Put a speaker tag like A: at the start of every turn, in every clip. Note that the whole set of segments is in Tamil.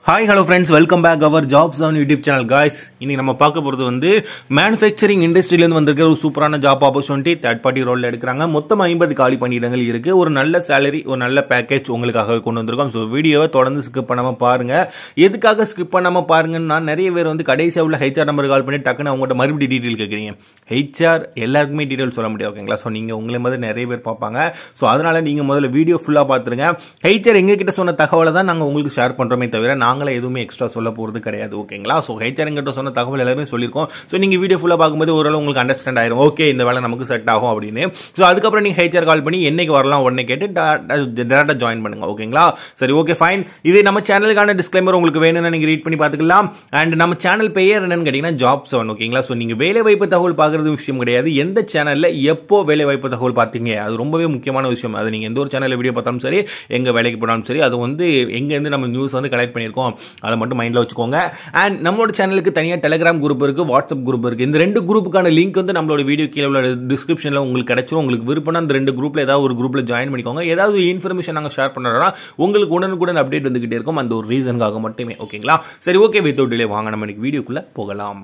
A: hi hello friends welcome back our jobs on YouTube channel guys இன்னைக்கு நம்ம பார்க்க போகிறது வந்து மேனுஃபேக்சரிங் இண்டஸ்ட்ரியிலேருந்து வந்திருக்கிற ஒரு சூப்பரான ஜாப் ஆப்பர்ச்சுனிட்டி தேர்ட் பார்ட்டி ரோலில் எடுக்கிறாங்க மொத்தம் ஐம்பது காலி பணியிடங்கள் இருக்குது ஒரு நல்ல சேலரி ஒரு நல்ல பேக்கேஜ் உங்களுக்காக கொண்டு வந்திருக்கோம் ஸோ வீடியோவை தொடர்ந்து ஸ்கிப் பண்ணாமல் பாருங்கள் எதுக்காக ஸ்கிப் பண்ணாமல் பாருங்கன்னா நிறைய பேர் வந்து கடைசியாக உள்ள ஹெச்ஆர் நம்பர் கால் பண்ணி டக்குன்னு அவங்கள்ட்ட மறுபடியும் டீட்டெயில் கேட்குறீங்க ஹெச்ஆர் எல்லாருக்குமே டீட்டெயில் சொல்ல முடியாது ஓகேங்களா ஸோ நீங்கள் உங்களை மாதிரி நிறைய பேர் பார்ப்பாங்க ஸோ அதனால் நீங்கள் முதல்ல வீடியோ ஃபுல்லாக பார்த்துருங்க ஹெச்ஆர் எங்ககிட்ட சொன்ன தகவலை தான் நாங்கள் உங்களுக்கு ஷேர் பண்ணுறோமே தவிர நாங்களே எதுவுமே எக்ஸ்ட்ரா சொல்ல போகிறது கிடையாது ஓகேங்களா ஸோ ஹெச்ஆர் எங்கிட்ட சொன்ன தகவல் எல்லாமே சொல்லியிருக்கோம் ஸோ நீங்கள் வீடியோ ஃபுல்லாக பார்க்கும்போது ஓரளவு உங்களுக்கு அண்டர்ஸ்டாண்ட் ஆயிரும் ஓகே இந்த வேலை நமக்கு செட் ஆகும் அப்படின்னு ஸோ அதுக்கப்புறம் நீங்கள் ஹெச்ஆர் கால் பண்ணி என்னைக்கு வரலாம் உடனே கேட்டு டேரெக்டாக ஜாயின் பண்ணுங்க ஓகேங்களா சரி ஓகே ஃபைன் இது நம்ம சேனலுக்கான டிஸ்க்ளைமர் உங்களுக்கு வேணும்னா நீங்கள் ரீட் பண்ணி பார்த்துக்கலாம் அண்ட் நம்ம சேனல் பெயர் என்னன்னு கேட்டிங்கன்னா ஜாப் செவன் ஓகேங்களா ஸோ நீங்கள் வேலை வாய்ப்பு தகவல் பார்க்குறது விஷயம் கிடையாது எந்த சேனலில் எப்போ வேலை வாய்ப்பு தகவல் பார்த்தீங்க அது ரொம்பவே முக்கியமான விஷயம் அது நீங்கள் எந்த ஒரு சேனலில் வீடியோ பார்த்தாலும் சரி எங்கே வேலைக்கு போனாலும் சரி அது வந்து எங்கேருந்து நம்ம நியூஸ் வந்து கலெக்ட் பண்ணியிருக்கோம் அதை மட்டும் மைண்டில் வச்சுக்கோங்க அண்ட் நம்மளோட சேனலுக்கு தனியாக டெலிகிராம் குரூப் இருக்குது வாட்ஸ்அப் குரூப் இருக்குது இந்த ரெண்டு குரூப்புக்கான லிங்க் வந்து நம்மளோட வீடியோ கீழே உள்ள டிஸ்கிரிப்ஷனில் உங்களுக்கு கிடைச்சிரும் உங்களுக்கு விருப்பம்னா அந்த ரெண்டு குரூப்பில் ஏதாவது ஒரு குரூப்பில் ஜாயின் பண்ணிக்கோங்க ஏதாவது இன்ஃபர்மேஷன் நாங்கள் ஷேர் பண்ணுறோம்னா உங்களுக்கு உடனுக்குடன் அப்டேட் வந்துகிட்டே இருக்கும் அந்த ஒரு ரீசனுக்காக மட்டுமே ஓகேங்களா சரி ஓகே வித்தவுட் டிலே வாங்க நம்ம இன்னைக்கு வீடியோக்குள்ளே போகலாம்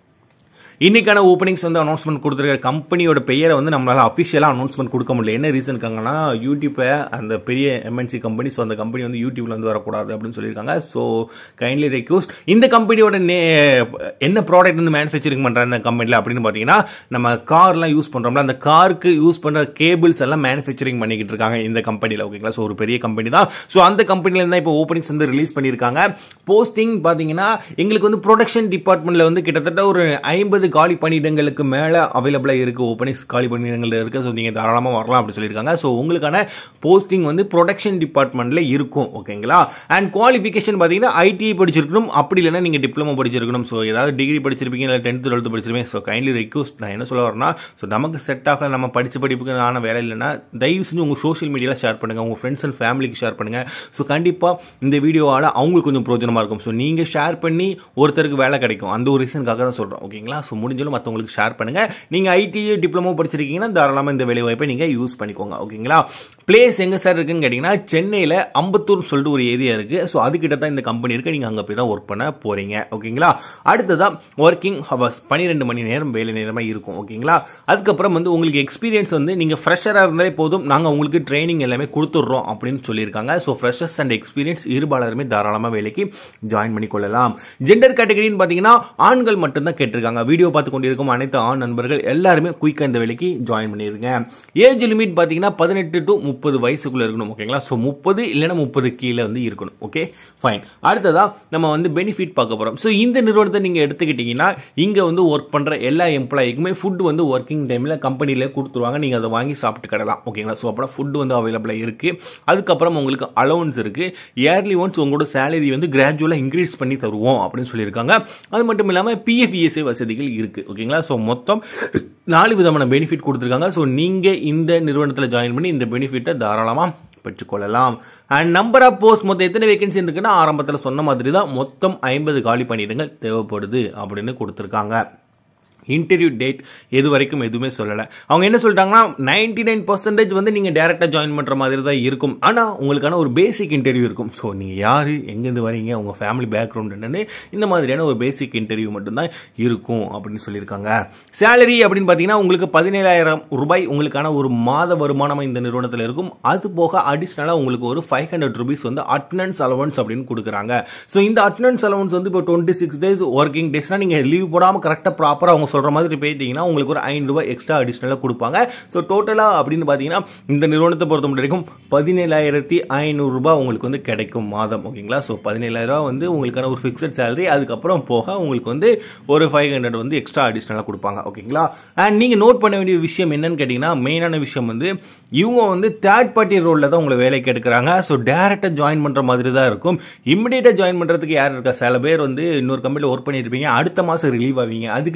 A: இன்னைக்கான ஓப்பனிங்ஸ் வந்து அனௌன்ஸ்மெண்ட் கொடுத்துருக்க கம்பெனியோட பெயரை வந்து நம்மளால அஃபிஷியலாக அனௌன்ஸ்மெண்ட் கொடுக்க முடியல என்ன ரீசனுக்காங்கன்னா யூடியூப்பில் அந்த பெரிய எம்என்சி கம்பெனி ஸோ அந்த கம்பெனி வந்து யூடியூப்ல வந்து வரக்கூடாது அப்படின்னு சொல்லியிருக்காங்க ஸோ கைண்ட்லி ரெக்யூஸ்ட் இந்த கம்பெனியோட நே என்ன ப்ராடக்ட் வந்து மேனுஃபேக்சரிங் பண்ணுறாங்க இந்த கம்பெனியில் அப்படின்னு பார்த்தீங்கன்னா நம்ம கார்லாம் யூஸ் பண்ணுறோம்ல அந்த காருக்கு யூஸ் பண்ணுற கேபிள்ஸ் எல்லாம் மேனுஃபேக்சரிங் பண்ணிக்கிட்டு இருக்காங்க இந்த கம்பெனியில் ஓகேங்களா ஸோ ஒரு பெரிய கம்பெனி தான் ஸோ அந்த கம்பெனியில் தான் இப்போ ஓப்பனிங்ஸ் வந்து ரிலீஸ் பண்ணியிருக்காங்க போஸ்டிங் பார்த்தீங்கன்னா எங்களுக்கு வந்து ப்ரொடக்ஷன் டிபார்ட்மெண்ட்டில் வந்து கிட்டத்தட்ட ஒரு ஐம்பது காலி பணியிடங்களுக்கு மேலே அவைலபிளாக இருக்குது ஓப்பனிங்ஸ் காலி பணியிடங்கள் இருக்குது ஸோ நீங்கள் தாராளமாக வரலாம் அப்படி சொல்லியிருக்காங்க ஸோ உங்களுக்கான போஸ்டிங் வந்து ப்ரொடக்ஷன் டிபார்ட்மெண்ட்டில் இருக்கும் ஓகேங்களா அண்ட் குவாலிஃபிகேஷன் பார்த்தீங்கன்னா ஐடிஐ படிச்சிருக்கணும் அப்படி இல்லைன்னா நீங்கள் டிப்ளமோ படிச்சிருக்கணும் ஸோ ஏதாவது டிகிரி படிச்சிருப்பீங்க இல்லை டென்த்து டுவெல்த்து படிச்சிருப்பீங்க ஸோ கைண்ட்லி ரெக்வஸ்ட் நான் என்ன சொல்ல வரேன்னா ஸோ நமக்கு செட் ஆக நம்ம படித்த படிப்புக்கு ஆன வேலை இல்லைன்னா தயவு செஞ்சு உங்கள் சோஷியல் மீடியாவில் ஷேர் பண்ணுங்கள் உங்கள் ஃப்ரெண்ட்ஸ் அண்ட் ஃபேமிலிக்கு ஷேர் பண்ணுங்கள் ஸோ கண்டிப்பாக இந்த வீடியோவால் அவங்களுக்கு கொஞ்சம் பிரோஜனமாக இருக்கும் ஸோ நீங்கள் ஷேர் பண்ணி ஒருத்தருக்கு வேலை கிடைக்கும் அந்த ஒரு ரீசனுக்காக தான் சொல்கிறோம் ஓகேங்களா ஸோ முடிஞ்சாலும் மற்றவங்களுக்கு ஷேர் பண்ணுங்கள் நீங்கள் ஐடி டிப்ளமோ படிச்சிருக்கீங்கன்னா தாராளமாக இந்த வேலை வாய்ப்பை நீங்கள் யூஸ் பண்ணிக்கோங்க ஓகேங்களா பிளேஸ் எங்கே சார் இருக்குன்னு கேட்டிங்கன்னா சென்னையில் அம்பத்தூர் சொல்லிட்டு ஒரு ஏரியா இருக்குது ஸோ அதுக்கிட்ட தான் இந்த கம்பெனி இருக்குது நீங்கள் அங்கே போய் தான் ஒர்க் பண்ண போகிறீங்க ஓகேங்களா அடுத்ததான் ஒர்க்கிங் ஹவர்ஸ் பன்னிரெண்டு மணி நேரம் வேலை நேரமாக இருக்கும் ஓகேங்களா அதுக்கப்புறம் வந்து உங்களுக்கு எக்ஸ்பீரியன்ஸ் வந்து நீங்கள் ஃப்ரெஷராக இருந்தாலே போதும் நாங்கள் உங்களுக்கு ட்ரைனிங் எல்லாமே கொடுத்துட்றோம் அப்படின்னு சொல்லியிருக்காங்க ஸோ ஃப்ரெஷர்ஸ் அண்ட் எக்ஸ்பீரியன்ஸ் இருபாலருமே தாராளமாக வேலைக்கு ஜாயின் பண்ணிக்கொள்ளலாம் ஜெண்டர் கேட்டகரின்னு பார்த்தீங்கன்னா ஆண்கள் மட்டும்தான் கேட்டிருக்காங்க வீடியோ பார்த்து கொண்டிருக்கும் அனைத்து ஆண் நண்பர்கள் எல்லாருமே குயிக்காக இந்த வேலைக்கு ஜாயின் பண்ணிடுங்க ஏஜ் லிமிட் பார்த்தீங்கன்னா பதினெட்டு டு முப்பது வயசுக்குள்ளே இருக்கணும் ஓகேங்களா ஸோ முப்பது இல்லைன்னா முப்பது கீழே வந்து இருக்கணும் ஓகே ஃபைன் அடுத்ததா நம்ம வந்து பெனிஃபிட் பார்க்க போகிறோம் ஸோ இந்த நிறுவனத்தை நீங்கள் எடுத்துக்கிட்டிங்கன்னா இங்கே வந்து ஒர்க் பண்ணுற எல்லா எம்ப்ளாயிக்குமே ஃபுட் வந்து ஒர்க்கிங் டைமில் கம்பெனியில் கொடுத்துருவாங்க நீங்கள் அதை வாங்கி சாப்பிட்டு கிடலாம் ஓகேங்களா ஸோ அப்புறம் ஃபுட் வந்து அவைலபிளாக இருக்குது அதுக்கப்புறம் உங்களுக்கு அலவன்ஸ் இருக்குது இயர்லி ஒன்ஸ் உங்களோட சேலரி வந்து கிராஜுவலாக இன்க்ரீஸ் பண்ணி தருவோம் அப்படின்னு சொல்லியிருக்காங்க அது மட்டும் இல்லாமல் பிஎஃப்இஎஸ்ஐ வசதிகள் இருக்குது ஓகேங்களா ஸோ மொத்தம் நாலு விதமான பெனிஃபிட் கொடுத்துருக்காங்க ஸோ நீங்கள் இந்த நிறுவனத்தில் ஜாயின் பண்ணி இந்த பெனிஃபிட்டை தாராளமாக பெற்றுக்கொள்ளலாம் அண்ட் நம்பர் ஆஃப் போஸ்ட் மொத்தம் எத்தனை வேகன்சி இருக்குன்னா ஆரம்பத்தில் சொன்ன மாதிரி தான் மொத்தம் ஐம்பது காலி பணியிடங்கள் தேவைப்படுது அப்படின்னு கொடுத்துருக்காங்க இன்டர்வியூ டேட் எது வரைக்கும் எதுவுமே சொல்லலை அவங்க என்ன சொல்லிட்டாங்கன்னா நைன்டி நைன் பர்சன்டேஜ் வந்து நீங்கள் டேரெக்டாக ஜாயின் பண்ணுற மாதிரி தான் இருக்கும் ஆனால் உங்களுக்கான ஒரு பேசிக் இன்டர்வியூ இருக்கும் ஸோ நீங்கள் யார் எங்கேருந்து வரீங்க உங்கள் ஃபேமிலி பேக்ரவுண்ட் என்னன்னு இந்த மாதிரியான ஒரு பேசிக் இன்டர்வியூ மட்டும்தான் இருக்கும் அப்படின்னு சொல்லியிருக்காங்க சேலரி அப்படின்னு பார்த்தீங்கன்னா உங்களுக்கு பதினேழாயிரம் ரூபாய் உங்களுக்கான ஒரு மாத வருமானம் இந்த நிறுவனத்தில் இருக்கும் அது போக அடிஷ்னலாக உங்களுக்கு ஒரு ஃபைவ் ஹண்ட்ரட் ருபீஸ் வந்து அட்டனன்ஸ் அலவன்ஸ் அப்படின்னு கொடுக்குறாங்க ஸோ இந்த அட்டனன்ஸ் அலவன்ஸ் வந்து இப்போ டுவெண்ட்டி சிக்ஸ் டேஸ் ஒர்க்கிங் டேஸ்னால் நீங்கள் லீவ் போடாமல் கரெக்டாக ப்ராப்பராக அவங்க சொல்கிற மாதிரி போயிட்டீங்கன்னா உங்களுக்கு ஒரு ஐநூறுரூவா எக்ஸ்ட்ரா அடிஷ்னலாக கொடுப்பாங்க ஸோ டோட்டலாக அப்படின்னு பார்த்தீங்கன்னா இந்த நிறுவனத்தை பொறுத்த வரைக்கும் பதினேழாயிரத்தி ஐநூறுரூபா உங்களுக்கு வந்து கிடைக்கும் மாதம் ஓகேங்களா ஸோ பதினேழாயிரரூவா வந்து உங்களுக்கான ஒரு ஃபிக்ஸட் சேலரி அதுக்கப்புறம் போக உங்களுக்கு வந்து ஒரு ஃபைவ் ஹண்ட்ரட் வந்து எக்ஸ்ட்ரா அடிஷ்னலாக கொடுப்பாங்க ஓகேங்களா அண்ட் நீங்கள் நோட் பண்ண வேண்டிய விஷயம் என்னன்னு கேட்டிங்கன்னா மெயினான விஷயம் வந்து இவங்க வந்து தேர்ட் பார்ட்டி ரோலில் தான் உங்களை வேலைக்கு எடுக்கிறாங்க ஸோ டேரெக்டாக ஜாயின் பண்ணுற மாதிரி தான் இருக்கும் இம்மிடியேட்டாக ஜாயின் பண்ணுறதுக்கு யார் இருக்கா சில பேர் வந்து இன்னொரு கம்பெனியில் ஒர்க் பண்ணியிருப்பீங்க அடுத்த மாதம் ரிலீவ் ஆவீங்க அதுக்கு பேக்கப்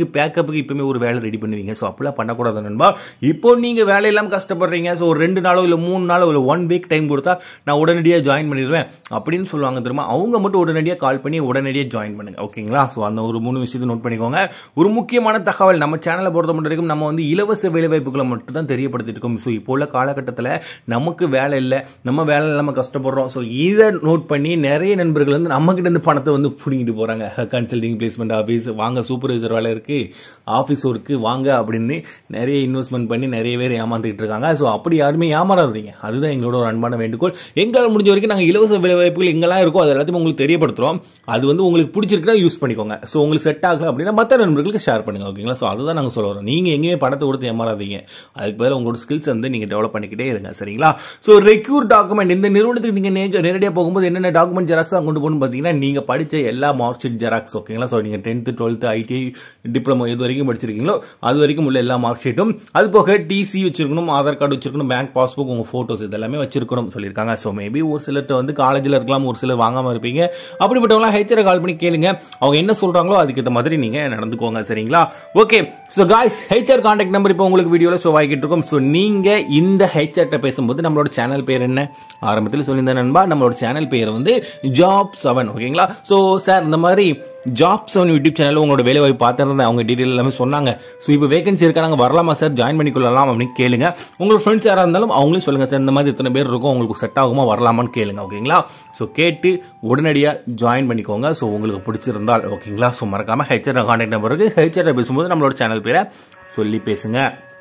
A: பேக்கப்புக்கு இப்பவுமே ஒரு வேலை ரெடி பண்ணுவீங்க ஸோ அப்படிலாம் பண்ணக்கூடாது நண்பா இப்போ நீங்கள் வேலை இல்லாமல் கஷ்டப்படுறீங்க ஸோ ஒரு ரெண்டு நாளோ இல்லை மூணு நாளோ இல்லை ஒன் வீக் டைம் கொடுத்தா நான் உடனடியாக ஜாயின் பண்ணிடுவேன் அப்படின்னு சொல்லுவாங்க தெரியுமா அவங்க மட்டும் உடனடியாக கால் பண்ணி உடனடியாக ஜாயின் பண்ணுங்க ஓகேங்களா ஸோ அந்த ஒரு மூணு விஷயத்தை நோட் பண்ணிக்கோங்க ஒரு முக்கியமான தகவல் நம்ம சேனலை பொறுத்த மட்டும் வரைக்கும் நம்ம வந்து இலவச வேலைவாய்ப்புகளை மட்டும் தான் தெரியப்படுத்திட்டு இருக்கோம் ஸோ இப்போ உள்ள காலகட்டத்தில் நமக்கு வேலை இல்லை நம்ம வேலை இல்லாமல் கஷ்டப்படுறோம் ஸோ இதை நோட் பண்ணி நிறைய நண்பர்கள் வந்து நம்மக்கிட்ட இருந்து பணத்தை வந்து பிடிங்கிட்டு போகிறாங்க கன்சல்டிங் பிளேஸ்மெண்ட் ஆஃபீஸ் வாங்க சூப்பர்வைசர் வேலை இருக்குது ஆஃபீஸ் ஒர்க்கு வாங்க அப்படின்னு நிறைய இன்வெஸ்ட்மெண்ட் பண்ணி நிறைய பேர் ஏமாந்துக்கிட்டு இருக்காங்க ஸோ அப்படி யாருமே ஏமாறாதீங்க அதுதான் எங்களோட ஒரு அன்பான வேண்டுகோள் எங்களால் முடிஞ்ச வரைக்கும் நாங்கள் இலவச வேலைவாய்ப்புகள் எங்கெல்லாம் இருக்கோ அது எல்லாத்தையும் உங்களுக்கு தெரியப்படுத்துகிறோம் அது வந்து உங்களுக்கு பிடிச்சிருக்குன்னா யூஸ் பண்ணிக்கோங்க ஸோ உங்களுக்கு செட் ஆகல அப்படின்னா மற்ற நண்பர்களுக்கு ஷேர் பண்ணுங்க ஓகேங்களா ஸோ அதுதான் நாங்கள் சொல்ல வரோம் நீங்கள் எங்கேயுமே பணத்தை கொடுத்து ஏமாறாதீங்க அதுக்கு பேர் உங்களோட ஸ்கில்ஸ் வந்து நீங்கள் டெவலப் பண்ணிக்கிட்டே இருங்க சரிங்களா ஸோ ரெக்யூர் டாக்குமெண்ட் இந்த நிறுவனத்துக்கு நீங்கள் நேரடியாக போகும்போது என்னென்ன டாக்குமெண்ட் ஜெராக்ஸ் தான் கொண்டு போகணும்னு பார்த்தீங்கன்னா நீங்கள் படித்த எல்லா மார்க் ஷீட் ஜெராக்ஸ் ஓகேங்களா ஸோ நீங்கள் டென்த்து டுவெல்த்து ஐடிஐ டிப்ளமோ எது வரைக்கும் படிச்சிருக்கீங்களோ அது வரைக்கும் உள்ள எல்லா மார்க் ஷீட்டும் அது போக டிசி வச்சிருக்கணும் ஆதார் கார்டு வச்சிருக்கணும் பேங்க் பாஸ்புக் உங்கள் ஃபோட்டோஸ் இதெல்லாமே வச்சிருக்கணும் சொல்லியிருக்காங்க ஸோ மேபி ஒரு சிலர்கிட்ட வந்து காலேஜில் இருக்கலாம் ஒரு சிலர் வாங்காமல் இருப்பீங்க அப்படிப்பட்டவங்களாம் ஹெச்ஆர் கால் பண்ணி கேளுங்க அவங்க என்ன சொல்கிறாங்களோ அதுக்கேற்ற மாதிரி நீங்கள் நடந்துக்கோங்க சரிங்களா okay so guys HR contact number இப்போ உங்களுக்கு வீடியோவில் ஷோ ஆகிட்டு இருக்கும் ஸோ நீங்கள் இந்த ஹெச்ஆர்ட்ட பேசும்போது நம்மளோட சேனல் பேர் என்ன ஆரம்பத்தில் சொல்லியிருந்தேன் நண்பா நம்மளோட சேனல் பேர் வந்து ஜாப் செவன் ஓகேங்களா ஸோ சார் இந்த மாதிரி ஜாப் செவன் யூடியூப் சேனல் உங்களோட வேலை வாய்ப்பு பார்த்துருந்தேன் அவங்க டீட்டெயில் எல்லாமே சொன்னாங்க ஸோ இப்போ வேகன்சி இருக்கா நாங்கள் வரலாமா சார் ஜாயின் பண்ணிக்கொள்ளலாம் அப்படின்னு கேளுங்க உங்களோட ஃப்ரெண்ட்ஸ் யாராக இருந்தாலும் அவங்களும் சொல்லுங்கள் சார் இந்த மாதிரி இத்தனை பேர் இருக்கும் உங்களுக்கு செட் ஆகுமா வரலாமான்னு கேளுங்க ஓகேங்களா ஸோ கேட்டு உடனடியாக ஜாயின் பண்ணிக்கோங்க ஸோ உங்களுக்கு பிடிச்சிருந்தால் ஓகேங்களா ஸோ மறக்காமல் ஹெச்ஆர் கான்டாக்ட் நம்பருக்கு ஹெச்ஆர் பேசும்போது நம்மளோட சேனல் பேரை சொல்லி பேசுங்க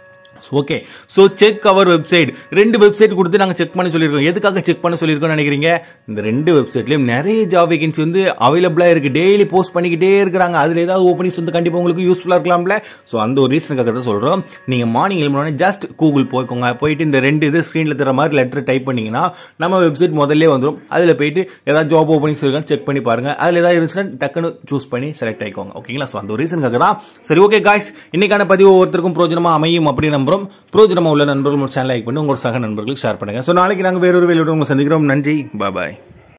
A: okay so check our website ரெண்டு வெப்சைட் கொடுத்து நாங்கள் செக் பண்ண சொல்லியிருக்கோம் எதுக்காக செக் பண்ண சொல்லியிருக்கோம் நினைக்கிறீங்க இந்த ரெண்டு வெப்சைட்லையும் நிறைய ஜாப் வேகன்சி வந்து அவைலபிளாக இருக்குது டெய்லி போஸ்ட் பண்ணிக்கிட்டே இருக்கிறாங்க அதில் ஏதாவது ஓப்பனிங்ஸ் வந்து கண்டிப்பாக உங்களுக்கு யூஸ்ஃபுல்லாக இருக்கலாம்ல ஸோ அந்த ஒரு ரீசனுக்காக தான் சொல்கிறோம் நீங்கள் மார்னிங் எழுப்பினோடனே ஜஸ்ட் கூகுள் போய்க்கோங்க போயிட்டு இந்த ரெண்டு இது ஸ்க்ரீனில் தர மாதிரி லெட்டர் டைப் பண்ணிங்கன்னா நம்ம வெப்சைட் முதல்ல வந்துடும் அதில் போயிட்டு ஏதாவது ஜாப் ஓப்பனிங்ஸ் இருக்கான்னு செக் பண்ணி பாருங்கள் அதில் ஏதாவது இருந்துச்சுன்னா டக்குன்னு சூஸ் பண்ணி செலக்ட் ஆகிக்கோங்க ஓகேங்களா ஸோ அந்த ஒரு ரீசனுக்காக தான் சரி ஓகே காய்ஸ் இன்னைக்கான பதிவு ஒவ்வொருத்தருக்கும் பிரோஜனமாக அமையும் அப்படின்னு நம்புறோம் பிரோஜனமாக உள்ள நண்பர்கள் சேனல் லைக் பண்ணி உங்களோட சக நண்பர்களுக்கு ஷேர் பண்ணுங்கள் ஸோ நாளைக்கு நாங்கள் வேறொரு வேலையோட உங்களை சந்திக்கிறோம் நன்றி பாய்